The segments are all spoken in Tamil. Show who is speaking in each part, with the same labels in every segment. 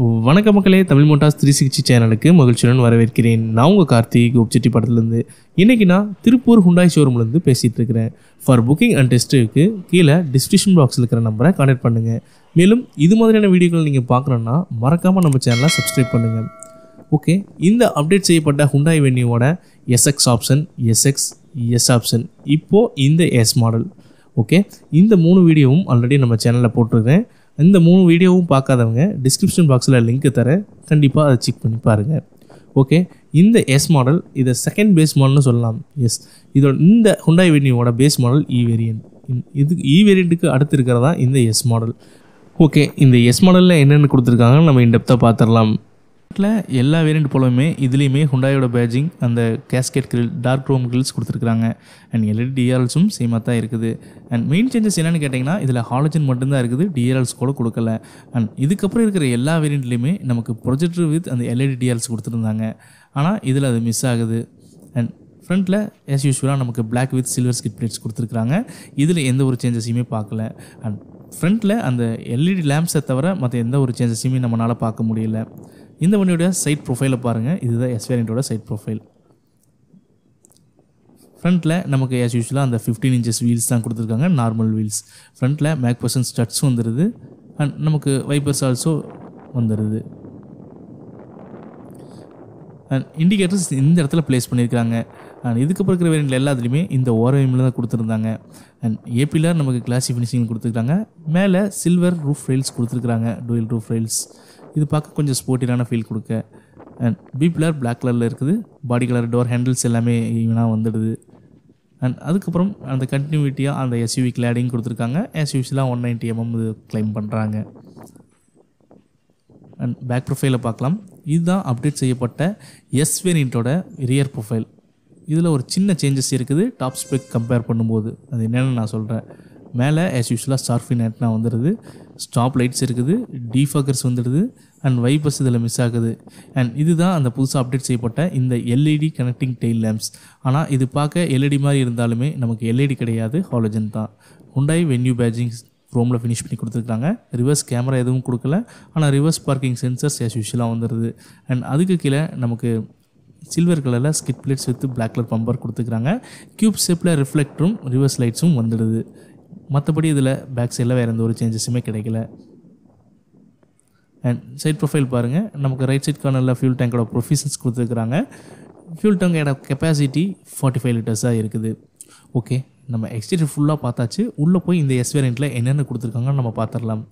Speaker 1: வணக்க மக்களே தமிழ் மோட்டார்ஸ் த்ரீ சிக்ஸ்டி சேனலுக்கு மகிழ்ச்சியுடன் வரவேற்கிறேன் நான் உங்கள் கார்த்திக் உப்சிட்டி படத்துலேருந்து இன்றைக்கி நான் திருப்பூர் ஹுண்டாய் ஷோரூம்லேருந்து பேசிகிட்டு இருக்கிறேன் ஃபார் புக்கிங் அண்ட் டெஸ்ட்டுக்கு கீழே டிஸ்கிரிப்ஷன் பாக்ஸில் இருக்கிற நம்பரை கான்டாக்ட் பண்ணுங்கள் மேலும் இது மாதிரியான வீடியோக்கள் நீங்கள் பார்க்கணுன்னா மறக்காமல் நம்ம சேனலை சப்ஸ்கிரைப் பண்ணுங்கள் ஓகே இந்த அப்டேட் செய்யப்பட்ட ஹுண்டாய் வென்யூவோட SX option SX S option இப்போது இந்த எஸ் மாடல் ஓகே இந்த மூணு வீடியோவும் ஆல்ரெடி நம்ம சேனலில் போட்டிருக்கேன் இந்த மூணு வீடியோவும் பார்க்காதவங்க டிஸ்கிரிப்ஷன் பாக்ஸில் லிங்க் தரேன் கண்டிப்பாக அதை செக் பண்ணி பாருங்கள் ஓகே இந்த எஸ் மாடல் இதை செகண்ட் பேஸ் மாடல்னு சொல்லலாம் எஸ் இதோட இந்த ஹுண்டாய் வென்யூவோட பேஸ் மாடல் இ வேரியன்ட் இது இ வேரியண்ட்டுக்கு அடுத்து இருக்கிறதா இந்த எஸ் மாடல் ஓகே இந்த எஸ் மாடலில் என்னென்ன கொடுத்துருக்காங்க நம்ம இன்டெப்த்தாக பார்த்துடலாம் மார்க்கெட்டில் எல்லா வேரியண்ட் போலவுமே இதுலேயுமே ஹுண்டாயோட பேஜிங் அந்த cascade grille dark chrome grilles கொடுத்துருக்காங்க அண்ட் எல்இடி டிஆர்எல்ஸும் சேமாக தான் இருக்குது அண்ட் மெயின் சேஞ்சஸ் என்னென்னு கேட்டிங்கன்னா இதில் ஹாலஜன் மட்டும்தான் இருக்குது டிஆர்எல்ஸ் கூட கொடுக்கல அண்ட் இதுக்கப்புறம் இருக்கிற எல்லா வேரியண்ட்லேயுமே நமக்கு ப்ரொஜெக்டர் வித் அந்த எல்இடி டிஆர்எல்ஸ் கொடுத்துருந்தாங்க ஆனால் இதில் அது மிஸ் ஆகுது அண்ட் ஃப்ரண்ட்டில் ஆஸ் யூஸ்வலாக நமக்கு black with silver skid plates கொடுத்துருக்காங்க இதில் எந்த ஒரு சேஞ்சஸையுமே பார்க்கல அண்ட் ஃப்ரண்ட்டில் அந்த எல்இடி லேம்ப்ஸை தவிர மற்ற எந்த ஒரு சேஞ்சஸையுமே நம்மளால் பார்க்க முடியல இந்த வண்டியோட சைட் ப்ரொஃபைலை பாருங்கள் இதுதான் எஸ் வேரியண்ட்டோட சைட் ப்ரொஃபைல் ஃப்ரண்ட்டில் நமக்கு ஆஸ் யூஸ்வலாக அந்த ஃபிஃப்டீன் இன்ச்சஸ் வீல்ஸ் தான் கொடுத்துருக்காங்க நார்மல் வீல்ஸ் ஃப்ரண்ட்டில் மேக் பர்சன் ஸ்டட்ஸ் வந்துடுது அண்ட் நமக்கு வைப்பர்ஸ் ஆல்சோ வந்துடுது அண்ட் இண்டிகேட்டர்ஸ் இந்த இடத்துல ப்ளேஸ் பண்ணியிருக்காங்க அண்ட் இதுக்கப்புறம் இருக்கிற வேரியண்ட்டில் எல்லாத்துலேயுமே இந்த ஓரமில் தான் கொடுத்துருந்தாங்க அண்ட் ஏபியில் நமக்கு கிளாசி ஃபினிஷிங் கொடுத்துருக்காங்க மேலே சில்வர் ரூஃப் ரெயில்ஸ் கொடுத்துருக்காங்க டூயல் ரூஃப் ரெயில்ஸ் இது பார்க்க கொஞ்சம் ஸ்போர்ட்டியான ஃபீல் கொடுக்க அண்ட் பி பிளர் பிளாக் கலரில் இருக்குது பாடி கலர் டோர் ஹேண்டில்ஸ் எல்லாமே ஈவனாக வந்துடுது அண்ட் அதுக்கப்புறம் அந்த கண்டினியூட்டியாக அந்த எஸ்யூவி கிளாடிங் கொடுத்துருக்காங்க எஸ் யூஸ்லாம் ஒன் நைன்ட்டி எம்எம் இது கிளைம் பண்ணுறாங்க அண்ட் பேக் ப்ரொஃபைலை பார்க்கலாம் இதுதான் அப்டேட் செய்யப்பட்ட எஸ் வேரியண்ட்டோட ரியர் ப்ரொஃபைல் இதில் ஒரு சின்ன சேஞ்சஸ் இருக்குது டாப் ஸ்பெக் கம்பேர் பண்ணும்போது அது என்னென்னு நான் சொல்கிறேன் மேலே ஆஸ் யூஸ்வலாக ஸ்டார்ஃபி நெட்னா வந்துடுது ஸ்டாப் லைட்ஸ் இருக்குது டீஃபக்கர்ஸ் வந்துடுது அண்ட் வைப்பர்ஸ் இதில் மிஸ் ஆகுது அண்ட் இதுதான் அந்த புதுசாக அப்டேட் செய்யப்பட்ட இந்த எல்இடி கனெக்டிங் டெயில் லேம்ப்ஸ் ஆனால் இது பார்க்க எல்இடி மாதிரி இருந்தாலுமே நமக்கு எல்இடி கிடையாது ஹாலஜன் தான் ஹுண்டாய் வென்யூ பேஜிங் க்ரோமில் ஃபினிஷ் பண்ணி கொடுத்துருக்காங்க ரிவர்ஸ் கேமரா எதுவும் கொடுக்கல ஆனால் ரிவர்ஸ் பார்க்கிங் சென்சர்ஸ் ஆஸ் யூஸ்வலாக வந்துடுது அண்ட் அதுக்கு கீழே நமக்கு சில்வர் கலரில் skid plates with black colour bumper கொடுத்துருக்காங்க க்யூப் ஷேப்பில் ரிஃப்ளெக்டரும் ரிவர்ஸ் லைட்ஸும் வந்துடுது மற்றபடி இதில் பேக் சைடில் வேறு எந்த ஒரு சேஞ்சஸுமே கிடைக்கல அண்ட் சைட் ப்ரொஃபைல் பாருங்கள் நமக்கு ரைட் சைட் கார்னரில் ஃபியூல் டேங்கோட ப்ரொஃபிஷன்ஸ் கொடுத்துருக்குறாங்க ஃபியூல் டேங்கோட கெப்பாசிட்டி ஃபார்ட்டி ஃபைவ் லிட்டர்ஸாக இருக்குது ஓகே நம்ம எக்ஸ்டீரியர் ஃபுல்லாக பார்த்தாச்சு உள்ளே போய் இந்த எஸ் வேரியண்ட்டில் என்னென்ன கொடுத்துருக்காங்கன்னு நம்ம பார்த்துடலாம்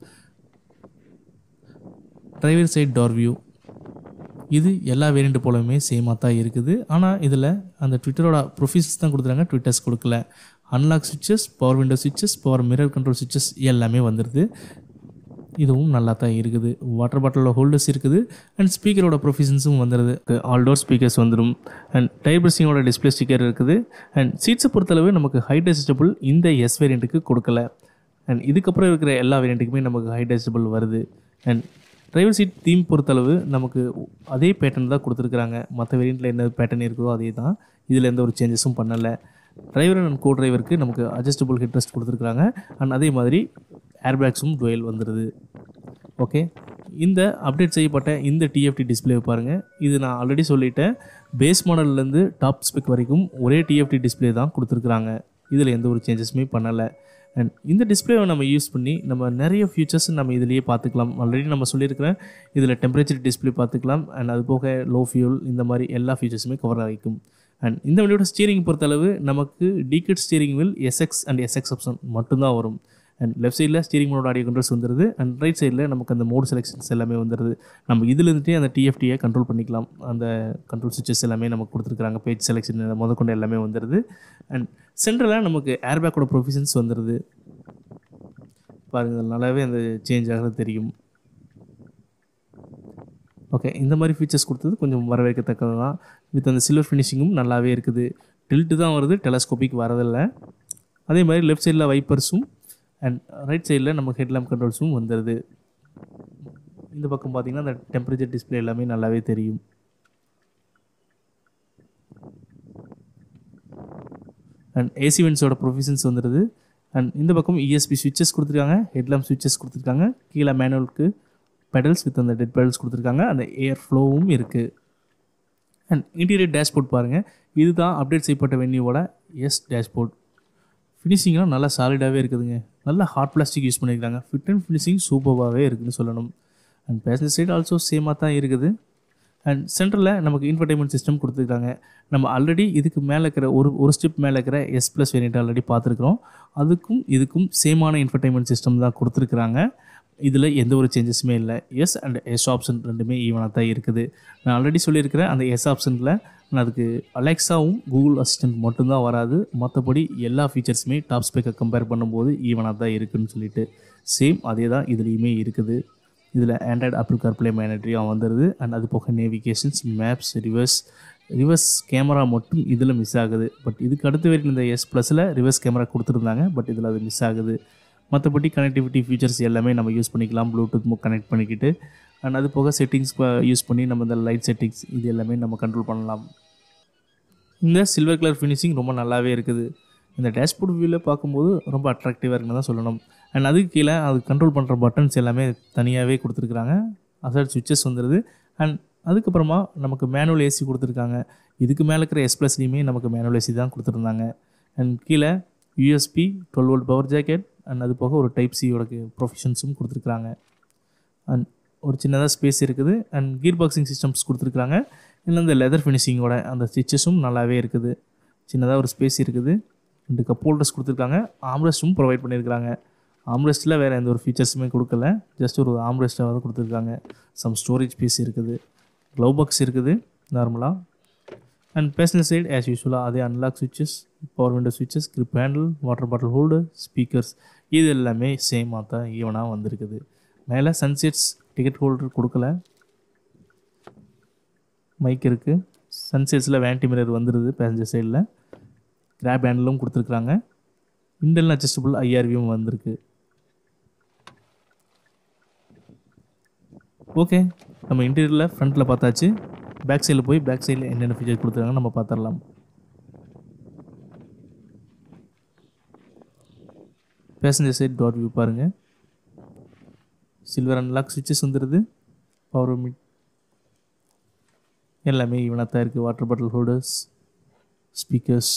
Speaker 1: டிரைவர் சைட் டோர் வியூ இது எல்லா வேரியண்ட் போலவுமே சேமாக தான் இருக்குது ஆனால் இதில் அந்த ட்விட்டரோட ப்ரொஃபீசர்ஸ் தான் கொடுத்துருக்காங்க ட்விட்டர்ஸ் கொடுக்கல unlock switches power window switches power mirror control switches எல்லாமே வந்துடுது இதுவும் நல்லா தான் இருக்குது வாட்டர் பாட்டிலோட ஹோல்டர்ஸ் இருக்குது அண்ட் ஸ்பீக்கரோட ப்ரொஃபிஷன்ஸும் வந்துடுது ஆல்டோர் ஸ்பீக்கர்ஸ் வந்துடும் அண்ட் டயர் பிரஸிங்கோட டிஸ்பிளே ஸ்டிக்கர் இருக்குது அண்ட் சீட்ஸை பொறுத்தளவு நமக்கு ஹைட் அட்ஜஸ்டபுள் இந்த எஸ் வேரியண்ட்டுக்கு கொடுக்கல அண்ட் இதுக்கப்புறம் இருக்கிற எல்லா வேரியண்ட்டுக்குமே நமக்கு ஹைட் அட்ஜஸ்டபுள் வருது அண்ட் டிரைவர் சீட் தீம் பொறுத்தளவு நமக்கு அதே பேட்டர்ன் தான் கொடுத்துருக்குறாங்க மற்ற வேரியண்ட்டில் என்ன பேட்டர்ன் இருக்குதோ அதே தான் இதில் எந்த ஒரு சேஞ்சஸும் பண்ணலை டிரைவர் அண்ட் கோ டிரைவருக்கு நமக்கு அட்ஜஸ்டபுள் ஹெட் ரெஸ்ட் கொடுத்துருக்குறாங்க அண்ட் அதே மாதிரி ஏர்பேக்ஸும் டுவெல் வந்துடுது ஓகே இந்த அப்டேட் செய்யப்பட்ட இந்த டிஎஃப்டி டிஸ்பிளே பாருங்கள் இது நான் ஆல்ரெடி சொல்லிட்டேன் பேஸ் மாடல்லேருந்து டாப் ஸ்பெக் வரைக்கும் ஒரே டிஎஃப்டி டிஸ்பிளே தான் கொடுத்துருக்குறாங்க இதில் எந்த ஒரு சேஞ்சஸுமே பண்ணலை அண்ட் இந்த டிஸ்பிளேவை நம்ம யூஸ் பண்ணி நம்ம நிறைய ஃபியூச்சர்ஸ் நம்ம இதிலேயே பார்த்துக்கலாம் ஆல்ரெடி நம்ம சொல்லியிருக்கிறேன் இதில் டெம்பரேச்சர் டிஸ்பிளே பார்த்துக்கலாம் அண்ட் அது போக லோ ஃபியூல் இந்த மாதிரி எல்லா ஃபீச்சர்ஸுமே கவர் ஆகிக்கும் அண்ட் இந்த வண்டியோட ஸ்டீரிங் பொறுத்தளவு நமக்கு டீக்கெட் steering wheel SX and SX option மட்டும்தான் வரும் அண்ட் லெஃப்ட் சைடில் ஸ்டீரிங் மோட ஆடியோ கண்ட்ரோல்ஸ் வந்துடுது அண்ட் ரைட் சைடில் நமக்கு அந்த மோட் செலெக்ஷன்ஸ் எல்லாமே வந்துடுது நம்ம இதுலேருந்துட்டே அந்த டிஎஃப்டியை கண்ட்ரோல் பண்ணிக்கலாம் அந்த கண்ட்ரோல் சுவிச்சஸ் எல்லாமே நமக்கு கொடுத்துருக்காங்க பேஜ் செலெக்ஷன் முத கொண்டு எல்லாமே வந்துடுது அண்ட் சென்ட்ரலாக நமக்கு ஏர்பேக்கோட ப்ரொஃபிஷன்ஸ் வந்துடுது பாருங்கள் நல்லாவே அந்த சேஞ்ச் ஆகிறது தெரியும் ஓகே இந்த மாதிரி ஃபீச்சர்ஸ் கொடுத்தது கொஞ்சம் வரவேற்கத்தக்கது தான் வித் அந்த சில்வர் ஃபினிஷிங்கும் நல்லாவே இருக்குது டில்ட்டு தான் வருது டெலஸ்கோபிக் வரதில்லை அதே மாதிரி லெஃப்ட் சைடில் வைப்பர்ஸும் அண்ட் ரைட் சைடில் நமக்கு ஹெட்லாம்ப் கண்ட்ரோல்ஸும் வந்துடுது இந்த பக்கம் பார்த்திங்கன்னா அந்த டெம்பரேச்சர் டிஸ்பிளே எல்லாமே நல்லாவே தெரியும் அண்ட் ஏசி வென்ஸோட ப்ரொஃபிஷன்ஸ் வந்துடுது அண்ட் இந்த பக்கம் இஎஸ்பி சுவிச்சஸ் கொடுத்துருக்காங்க ஹெட்லாம்ப் சுவிச்சஸ் கொடுத்துருக்காங்க கீழே மேனுவலுக்கு பெடல்ஸ் வித் அந்த டெட் பெடல்ஸ் கொடுத்துருக்காங்க அந்த ஏர் ஃப்ளோவும் இருக்குது அண்ட் இன்டீரியர் டேஷ்போர்ட் பாருங்கள் இதுதான் அப்டேட் செய்யப்பட்ட வென்யூவோட எஸ் டேஷ்போர்ட் ஃபினிஷிங்லாம் நல்லா சாலிடாகவே இருக்குதுங்க நல்லா ஹார்ட் பிளாஸ்டிக் யூஸ் பண்ணியிருக்காங்க ஃபிட் அண்ட் ஃபினிஷிங் சூப்பராகவே இருக்குதுன்னு சொல்லணும் அண்ட் பேசஞ்சர் சைடு ஆல்சோ சேமாக தான் இருக்குது அண்ட் சென்டரில் நமக்கு இன்ஃபர்டைன்மெண்ட் சிஸ்டம் கொடுத்துருக்காங்க நம்ம ஆல்ரெடி இதுக்கு மேலே இருக்கிற ஒரு ஒரு ஸ்டெப் மேலே இருக்கிற எஸ் ப்ளஸ் வேரியண்ட் ஆல்ரெடி பார்த்துருக்குறோம் அதுக்கும் இதுக்கும் சேமான இன்ஃபர்டைன்மெண்ட் சிஸ்டம் தான் கொடுத்துருக்குறாங்க இதில் எந்த ஒரு சேஞ்சஸுமே இல்லை எஸ் அண்ட் எஸ் ஆப்ஷன் ரெண்டுமே ஈவனாக தான் இருக்குது நான் ஆல்ரெடி சொல்லியிருக்கிறேன் அந்த எஸ் ஆப்ஷனில் நான் அதுக்கு அலெக்ஸாவும் கூகுள் அசிஸ்டன்ட் மட்டும்தான் வராது மற்றபடி எல்லா ஃபீச்சர்ஸுமே டாப் ஸ்பெக்கை கம்பேர் பண்ணும்போது ஈவனாக தான் இருக்குதுன்னு சொல்லிட்டு சேம் அதே தான் இதுலேயுமே இருக்குது இதில் ஆண்ட்ராய்டு ஆப்பிள் கார்ப்ளே மேனட்ரியாக வந்துடுது அண்ட் அது போக navigations maps reverse reverse camera மட்டும் இதில் மிஸ் ஆகுது பட் இதுக்கு அடுத்த வரைக்கும் இந்த எஸ் ப்ளஸில் ரிவர்ஸ் கேமரா கொடுத்துருந்தாங்க பட் இதில் அது மிஸ் ஆகுது மற்றபடி கனெக்டிவிட்டி ஃபீச்சர்ஸ் எல்லாமே நம்ம யூஸ் பண்ணிக்கலாம் ப்ளூடூத் கனெக்ட் பண்ணிக்கிட்டு அண்ட் அது போக செட்டிங்ஸ் யூஸ் பண்ணி நம்ம இந்த லைட் செட்டிங்ஸ் இது எல்லாமே நம்ம கண்ட்ரோல் பண்ணலாம் இந்த சில்வர் கலர் ஃபினிஷிங் ரொம்ப நல்லாவே இருக்குது இந்த டேஷ்போர்ட் வியூவில் பார்க்கும்போது ரொம்ப அட்ராக்டிவாக இருக்குன்னு தான் சொல்லணும் அண்ட் அதுக்கு கீழே அது கண்ட்ரோல் பண்ணுற பட்டன்ஸ் எல்லாமே தனியாகவே கொடுத்துருக்குறாங்க அசட் சுவிச்சஸ் வந்துடுது அண்ட் அதுக்கப்புறமா நமக்கு மேனுவல் ஏசி கொடுத்துருக்காங்க இதுக்கு மேலே இருக்கிற எஸ் ப்ளஸ்லேயுமே நமக்கு மேனுவல் ஏசி தான் கொடுத்துருந்தாங்க அண்ட் கீழே USB twelve volt power jacket and அது போக ஒரு டைப் சியோட ப்ரொஃபஷன்ஸும் கொடுத்துருக்குறாங்க அண்ட் ஒரு சின்னதாக ஸ்பேஸ் இருக்குது அண்ட் கீர் பாக்ஸிங் சிஸ்டம்ஸ் கொடுத்துருக்குறாங்க இல்லை இந்த லெதர் ஃபினிஷிங்கோட அந்த ஸ்டிச்சஸும் நல்லாவே இருக்குது சின்னதாக ஒரு ஸ்பேஸ் இருக்குது ரெண்டு கப் ஹோல்டர்ஸ் கொடுத்துருக்காங்க ஆம்ரெஸ்ட்டும் ப்ரொவைட் பண்ணியிருக்காங்க ஆம்ரெஸ்ட்டில் வேறு எந்த ஒரு ஃபீச்சர்ஸுமே கொடுக்கல ஜஸ்ட் ஒரு ஆம்ரெஸ்ட்டாக தான் கொடுத்துருக்காங்க சம் ஸ்டோரேஜ் பீஸ் இருக்குது க்ளவ் பாக்ஸ் இருக்குது நார்மலாக அண்ட் பேசஞ்சர் சைடு ஆஸ் யூஸ்வலாக அதே unlock switches power window switches grip handle water bottle holder speakers இது எல்லாமே சேமாக தான் ஈவனாக வந்திருக்குது மேலே சன்செட்ஸ் டிக்கெட் ஹோல்டர் கொடுக்கல மைக் இருக்குது சன்செட்ஸில் வேன்டி மிரர் வந்துடுது பேசஞ்சர் சைடில் கிராப் ஹேண்டிலும் கொடுத்துருக்குறாங்க இன்டெல் அட்ஜஸ்டபுள் ஐஆர்வியும் வந்திருக்கு ஓகே நம்ம இன்டீரியரில் ஃப்ரண்ட்டில் பார்த்தாச்சு பேக் சைடில் போய் பேக் சைடில் என்னென்ன ஃபீச்சர் கொடுத்துருக்காங்க நம்ம பார்த்துடலாம் பேசஞ்சர் சைட் டாட் வியூ பாருங்கள் சில்வர் அண்ட் லாக் சுவிச்சஸ் வந்துடுது பவர் மிட் எல்லாமே ஈவனாக தான் இருக்குது வாட்டர் பாட்டில் ஹோல்டர்ஸ் ஸ்பீக்கர்ஸ்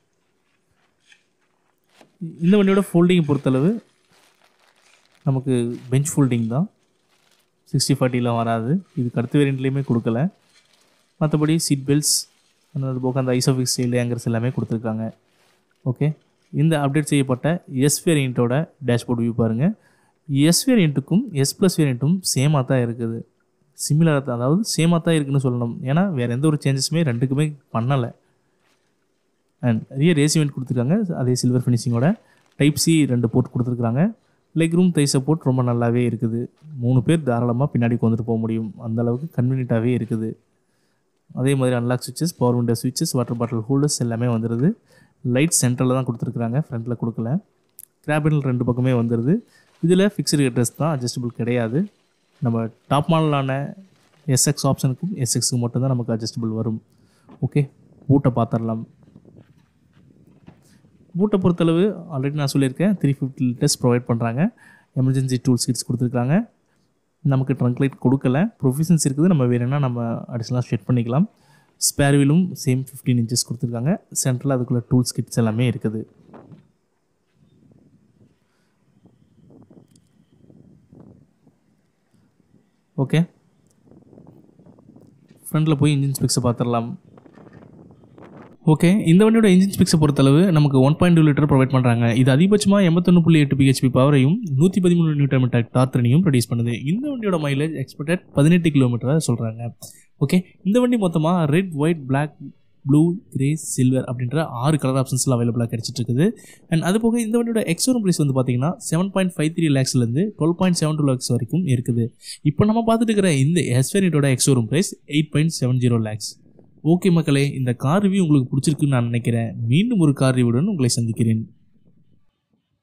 Speaker 1: இந்த வண்டியோட ஃபோல்டிங் பொறுத்தளவு நமக்கு பெஞ்ச் ஃபோல்டிங் தான் சிக்ஸ்டி ஃபார்ட்டிலாம் வராது இதுக்கு அடுத்த வேரியண்ட்லேயுமே கொடுக்கல மற்றபடி சீட் பெல்ட்ஸ் அது போக அந்த ஐசோஃபிக்ஸ் ஏங்கர்ஸ் எல்லாமே கொடுத்துருக்காங்க ஓகே இந்த அப்டேட் செய்யப்பட்ட எஸ் வேரியண்ட்டோட டேஷ்போர்ட் வியூ பாருங்கள் எஸ் வேரியண்ட்டுக்கும் எஸ் ப்ளஸ் வேரியண்ட்டும் சேமாக தான் இருக்குது சிமிலராக தான் அதாவது சேமாக தான் இருக்குன்னு சொல்லணும் ஏன்னா வேறு எந்த ஒரு சேஞ்சஸுமே ரெண்டுக்குமே பண்ணலை அண்ட் ரியர் ஏசி வெண்ட் கொடுத்துருக்காங்க அதே சில்வர் ஃபினிஷிங்கோட டைப் சி ரெண்டு போர்ட் கொடுத்துருக்காங்க லெக் ரூம் தை சப்போர்ட் ரொம்ப நல்லாவே இருக்குது மூணு பேர் தாராளமாக பின்னாடி வந்துட்டு போக முடியும் அந்த அளவுக்கு கன்வீனியண்ட்டாகவே இருக்குது அதே மாதிரி unlock switches power window switches water bottle holders எல்லாமே வந்துடுது லைட் சென்டரில் தான் கொடுத்துருக்குறாங்க ஃப்ரண்ட்டில் கொடுக்கல கிராபினல் ரெண்டு பக்கமே வந்துடுது இதில் ஃபிக்ஸ்டு ஹெட்ரஸ் தான் அட்ஜஸ்டபிள் கிடையாது நம்ம டாப் மாடலான எஸ்எக்ஸ் ஆப்ஷனுக்கும் எஸ்எக்ஸுக்கு மட்டும்தான் நமக்கு அட்ஜஸ்டபிள் வரும் ஓகே பூட்டை பார்த்துடலாம் பூட்டை பொறுத்தளவு ஆல்ரெடி நான் சொல்லியிருக்கேன் த்ரீ ஃபிஃப்டி லிட்டர்ஸ் ப்ரொவைட் பண்ணுறாங்க எமர்ஜென்சி டூல்ஸ் கிட்ஸ் கொடுத்துருக்காங்க நமக்கு ட்ரங்க் லைட் கொடுக்கல ப்ரொஃபிஷன்ஸ் இருக்குது நம்ம வேணும்னா நம்ம அடிஷ்னலாக செட் பண்ணிக்கலாம் ஸ்பேர் வீலும் சேம் ஃபிஃப்டீன் இன்ச்சஸ் கொடுத்துருக்காங்க சென்டரில் அதுக்குள்ள டூல்ஸ் கிட்ஸ் எல்லாமே இருக்குது ஓகே ஃப்ரண்டில் போய் இன்ஜின் ஸ்பெக்ஸை பார்த்துடலாம் ஓகே இந்த வண்டியோட இன்ஜின் ஸ்பெக்ஸை பொறுத்தளவு நமக்கு one point two litre provide பண்ணுறாங்க இது அதிகபட்சமாக எண்பத்தொன்று புள்ளி எட்டு பிஹெச்பி பவரையும் நூற்றி பதிமூணு நியூட்டன் மீட்டர் டார்த்தனையும் ப்ரொடியூஸ் பண்ணுது இந்த வண்டியோட மைலேஜ் எக்ஸ்பெக்டட் பதினெட்டு கிலோமீட்டராக சொல்கிறாங்க ஓகே இந்த வண்டி மொத்தமாக red white black blue grey silver அப்படின்ற ஆறு கலர் ஆப்ஷன்ஸில் அவைலபிளாக கிடச்சிட்டு இருக்குது அண்ட் அது போக இந்த வண்டியோட எக்ஸோரூம் ப்ரைஸ் வந்து பார்த்தீங்கன்னா செவன் பாயிண்ட் ஃபைவ் த்ரீ லேக்ஸ்லேருந்து twelve point seven two lakhs வரைக்கும் இருக்குது இப்போ நம்ம பார்த்துட்டு இருக்கிற இந்த எஸ்வேரியட்டோட ex showroom price eight point seven zero lakhs okay மக்களே இந்த கார் ரிவ்யூ உங்களுக்கு பிடிச்சிருக்குன்னு நான் நினைக்கிறேன் மீண்டும் ஒரு கார் ரிவ்யூடன் உங்களை சந்திக்கிறேன்